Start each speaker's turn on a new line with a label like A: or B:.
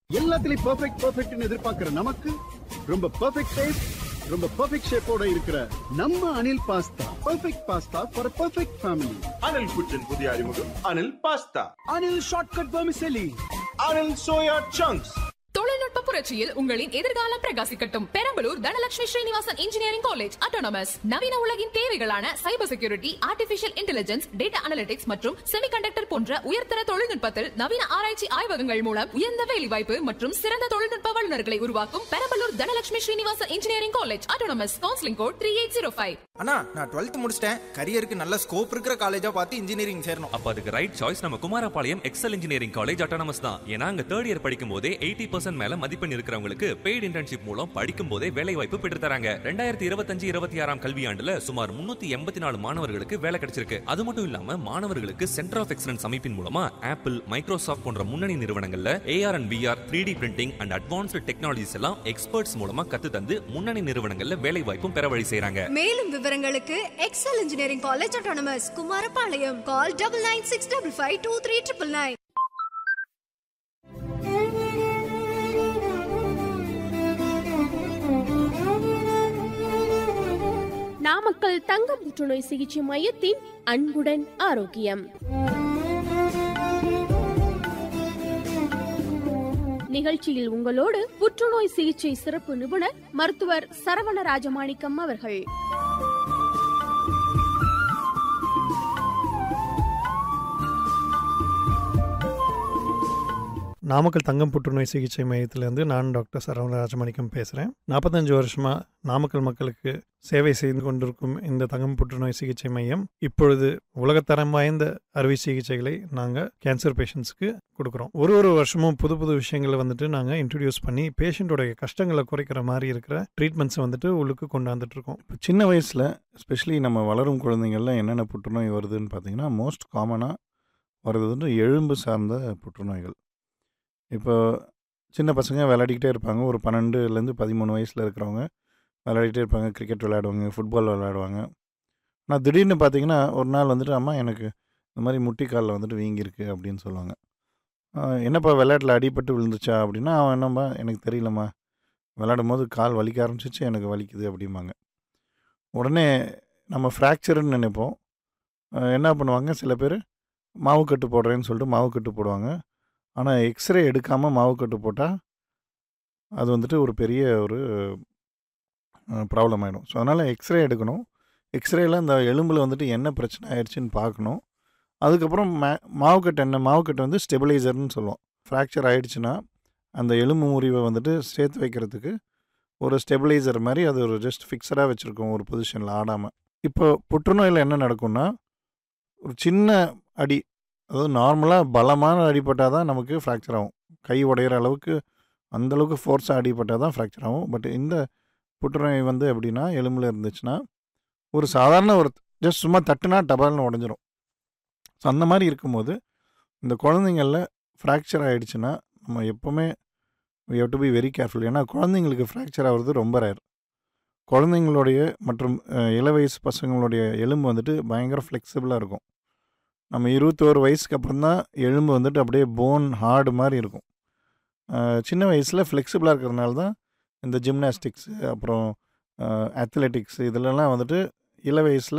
A: எல்லாத்துலயும் பெர்ஃபெக்ட் பெர்ஃபெக்ட்னு எதிர்பார்க்கிற நமக்கு ரொம்ப பெர்ஃபெக்ட் டேஸ்ட் ரொம்ப பெர்ஃபெக்ட் ஷேப்போட இருக்கிற நம்ம Anil pasta perfect pasta for perfect family
B: Anil குச்சின் புதிய அறிமுகம் Anil pasta
A: Anil shortcut vermicelli
B: Anil soya chunks
C: தொழில்நுட்ப புரட்சியில் உங்களின் எதிர்காலம் பிரகாசிக்கட்டும் Perambalur Dhanalakshmi Srinivasan engineering college autonomous நவீன உலகின் தேவைகளான cyber security artificial intelligence data analytics மற்றும் செமிகண்டக்டர் போன்ற உயர்தர தொழில்நுட்பத்தில் நவீன ஆராய்ச்சி ஆய்வகங்கள் மூலம் உயர்ந்த வேலைவாய்ப்பு மற்றும் சிறந்த தொழில்நுட்ப வல்லுநர்களை உருவாக்கும் Perambalur Dhanalakshmi Srinivasan engineering college autonomous counselling code three eight zero five
D: அண்ணா நான் டுவெல்த் முடிச்சிட்டேன் கரியருக்கு நல்ல ஸ்கோப் இருக்கிற காலேஜா பார்த்து இன்ஜினியரிங் சேரணும்
E: அப்ப அதுக்கு ரைட் சாய்ஸ் நம்ம Kumarapalayam Excel engineering college autonomous தான் ஏன்னா அங்க தேர்ட் இயர் படிக்கும் போதே எயிட்டி பர்சன்ட் மேல மதிப்பெண் இருக்கிறவங்களுக்கு பெய்ட் இன்டர்ன்ஷிப் மூலம் படிக்கும் போதே வேலை வாய்ப்பு பெற்று தராங்க ரெண்டாயிரத்தி இருபத்தஞ்சு இருபத்தி ஆறாம் கல்வியாண்டுல சுமார் முன்னூத்தி எண்பத்தி நாலு மாணவர்களுக்கு வேலை கிடைச்சிருக்கு அது மட்டும் இல்லாம மாணவர்களுக்கு சென்டர் ஆஃப் எக்ஸலன்ஸ் அமைப்பின் மூலமா ஆப்பிள் மைக்ரோசாஃப்ட் போன்ற முன்னணி நிறுவனங்கள்ல AR and VR three D printing and advanced technologies எல்லாம் எக்ஸ்பர்ட்ஸ் மூலமா கத்து தந்து முன்னணி நிறுவனங்கள்ல வேலை வாய்ப்பும் பெற வழி செய்றாங்க
F: மேலும் விவரங்களுக்கு Excel engineering college autonomous Kumarapalayam call double nine six double five two three triple nine
G: Namakkal தங்க புற்றுநோய் சிகிச்சை மையத்தின் அன்புடன் ஆரோக்கியம் நிகழ்ச்சியில் உங்களோடு புற்றுநோய் சிகிச்சை சிறப்பு நிபுணர் மருத்துவர் சரவண ராஜமாணிக்கம் அவர்கள்
H: நாமக்கல் தங்கம் புற்றுநோய் சிகிச்சை மையத்திலேருந்து நான் டாக்டர் சரவண ராஜமாணிக்கம் பேசுகிறேன் நாற்பத்தஞ்சு வருஷமாக நாமக்கல் மக்களுக்கு சேவை செய்து கொண்டிருக்கும் இந்த தங்கம் புற்றுநோய் சிகிச்சை மையம் இப்பொழுது உலகத்தரம் வாய்ந்த அறுவை சிகிச்சைகளை நாங்கள் கேன்சர் பேஷண்ட்ஸ்க்கு கொடுக்குறோம் ஒரு ஒரு வருஷமும் புது புது விஷயங்களை வந்துட்டு நாங்கள் இன்ட்ரடியூஸ் பண்ணி பேஷண்ட்டோடைய கஷ்டங்களை குறைக்கிற மாதிரி இருக்கிற ட்ரீட்மெண்ட்ஸை வந்துட்டு உள்ளுக்கு கொண்டாந்துட்டு இருக்கோம்
I: இப்போ சின்ன வயசில் எஸ்பெஷலி நம்ம வளரும் குழந்தைங்கள்ல என்னென்ன புற்றுநோய் வருதுன்னு பார்த்தீங்கன்னா மோஸ்ட் காமனாக வர்றது வந்து எலும்பு சார்ந்த புற்றுநோய்கள் இப்போ சின்ன பசங்க விளையாடிக்கிட்டே இருப்பாங்க ஒரு பன்னெண்டுலேருந்து பதிமூணு வயசில் இருக்கிறவங்க விளையாடிக்கிட்டே இருப்பாங்க கிரிக்கெட் விளையாடுவாங்க ஃபுட்பால் விளையாடுவாங்க ஆனால் திடீர்னு பார்த்தீங்கன்னா ஒரு நாள் வந்துட்டு அம்மா எனக்கு இந்த மாதிரி முட்டிக்காலில் வந்துட்டு வீங்கியிருக்கு அப்படின்னு சொல்லுவாங்க "ஆஹ், என்னப்பா விளையாட்டில் அடிபட்டு விழுந்துச்சா அப்படின்னா அவன் என்னம்மா எனக்கு தெரியலம்மா விளையாடும் போது கால் வலிக்க ஆரம்பிச்சிச்சு எனக்கு வலிக்குது அப்படிம்பாங்க உடனே நம்ம ஃப்ராக்சர்னு நினைப்போம் அஹ் என்ன பண்ணுவாங்க சில பேர் மாவு கட்டு போடுறேன்னு சொல்லிட்டு மாவு கட்டு போடுவாங்க ஆனால் எக்ஸ்ரே எடுக்காமல் மாவு கட்டு போட்டால் அது வந்துட்டு ஒரு பெரிய ஒரு ப்ராப்ளம் ஆகிடும் ஸோ அதனால் எக்ஸ்ரே எடுக்கணும் எக்ஸ்ரேல அந்த எலும்பில் வந்துட்டு என்ன பிரச்சனை ஆயிடுச்சுன்னு பார்க்கணும் அதுக்கப்புறம் மே மாவுக்கட்டு என்ன மாவுக்கட்டு வந்து ஸ்டெபிளைசர்னு சொல்லுவோம் ஃப்ராக்சர் ஆயிடுச்சுன்னா அந்த எலும்பு முறிவை வந்துட்டு சேர்த்து வைக்கிறதுக்கு ஒரு ஸ்டெபிளைசர் மாதிரி அது ஒரு ஜஸ்ட் ஃபிக்ஸடாக வச்சுருக்கோம் ஒரு பொசிஷனில் ஆடாமல் இப்போ புற்றுநோயில் என்ன நடக்கும்னா ஒரு சின்ன அடி அதாவது நார்மலாக பலமான அடிபட்டால் தான் நமக்கு ஃப்ராக்சர் ஆகும் கை உடையிற அளவுக்கு அந்த அளவுக்கு ஃபோர்ஸாக அடிபட்டால் தான் ஃப்ராக்சர் ஆகும் பட் இந்த புற்றுநோய் வந்து எப்படின்னா எலும்பில் இருந்துச்சுன்னா ஒரு சாதாரண ஒரு ஜஸ்ட் சும்மா தட்டுனா டபால்னு உடஞ்சிரும் ஸோ அந்த மாதிரி இருக்கும்போது இந்த குழந்தைங்களில் ஃப்ராக்சர் ஆகிடுச்சுன்னா நம்ம எப்போவுமே we have to be very careful ஏன்னா குழந்தைங்களுக்கு ஃப்ராக்சர் ஆகிறது ரொம்ப ரேர் குழந்தைங்களுடைய மற்றும் அஹ், இள வயசு பசங்களுடைய எலும்பு வந்துட்டு பயங்கர ஃப்ளெக்சிபிளாக இருக்கும் நம்ம இருபத்தோரு வயசுக்கு அப்புறம் தான் எலும்பு வந்துட்டு அப்படியே போன் ஹார்டு மாதிரி இருக்கும் அஹ், சின்ன வயசில் ஃப்ளெக்சிபிளாக இருக்கிறதுனால தான் இந்த ஜிம்னாஸ்டிக்ஸு அப்புறம் அத்லெட்டிக்ஸ் இதிலெல்லாம் வந்துட்டு இள வயசில்